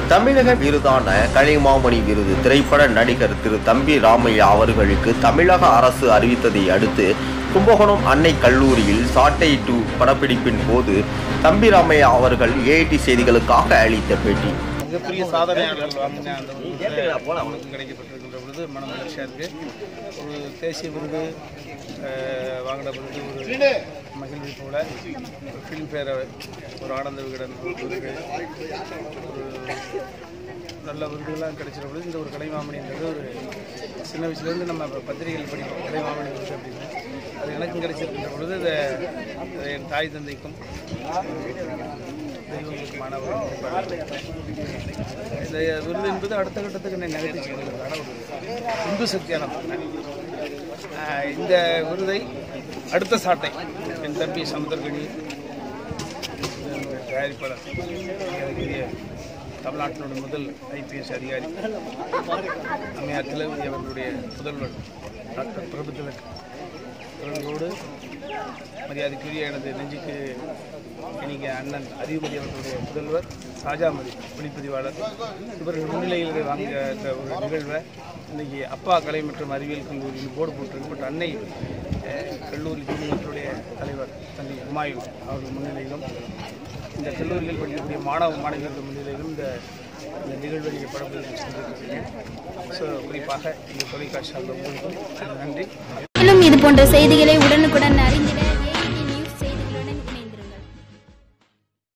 தமிழக விருதான கலைமாமணி விருது திரைப்பட நடிகர் திரு தம்பி ராமையா அவர்களுக்கு தமிழக அரசு அறிவித்ததை அடுத்து கும்பகோணம் அன்னை கல்லூரியில் சாட்டை டூ படப்பிடிப்பின் போது தம்பி ராமையா அவர்கள் ஏஐடி செய்திகளுக்காக அளித்த பேட்டி மிகப்பெரிய சாதனையாளர்கள் வாங்கின அந்த ஒரு விருது அவங்களுக்கு கிடைக்கப்பட்டிருக்கின்ற பொழுது மன மகிழ்ச்சியாக இருக்குது ஒரு தேசிய விருது அஹ், வாங்கின பொழுது ஒரு மகிழ்ச்சி போல ஒரு ஃபிலிம்ஃபேர் ஒரு ஆனந்த விகடன் விருது ஒரு நல்ல விருதுகள்லாம் கிடைச்சிட பொழுது இந்த ஒரு கலைமாமணின்றது ஒரு சின்ன வயசுலேருந்து நம்ம இப்ப பத்திரிகைகள் படிப்போம் கலைமாமணி விருது அப்படின்னு அது எனக்கும் கிடைச்சிருக்கின்ற பொழுது இதை இதை என் தாய் தந்தைக்கும் தெய்வங்களுக்குமான ஒரு இந்த விருது என்பது அடுத்த கட்டத்துக்கு என்னை நகர்த்தி செல்வதற்கான ஒரு இந்து சக்தியான ஒன்று. ஆஹ் இந்த விருதை அடுத்த சாட்டை என் தம்பி சமுதர்கனி தயாரிப்பாளர் மிகப்பெரிய தமிழ்நாட்டினுடைய முதல் ஐபிஎஸ் அதிகாரி அம்மையார் திலகவதி அவர்களுடைய முதல்வர் டாக்டர் பிரபுத்திலக் அவர்களோடு மரியாதைக்குரிய எனது நெஞ்சுக்கு இன்னைக்கு அண்ணன் அறிவுமதி அவர்களுடைய முதல்வர் ராஜாமதி ஒளிப்பதிவாளர் இவர்கள் முன்னிலையில் வாங்கிய இந்த ஒரு நிகழ்வை இன்னைக்கு அப்பா கலை மற்றும் அறிவியல் கல்லூரியில் போர்டு போட்டிருக்கப்பட்ட அன்னை அஹ், கல்லூரி குழுமத்தினுடைய தலைவர் தந்தை ஹுமாயூன் அவர்கள் முன்னிலையிலும் இந்த கல்லூரியில் படிக்கக்கூடிய மாணவ மாணவியர்கள் முன்னிலையிலும் இந்த இந்த நிகழ்வை நீங்கள் படப்பிடிப்பு செஞ்சிருக்கீங்க ஸோ குறிப்பாக இந்த தொலைக்காட்சி சார்ந்த உங்களுக்கும் நன்றி மேலும் இது போன்ற செய்திகளை உடனுக்குடன் அறிய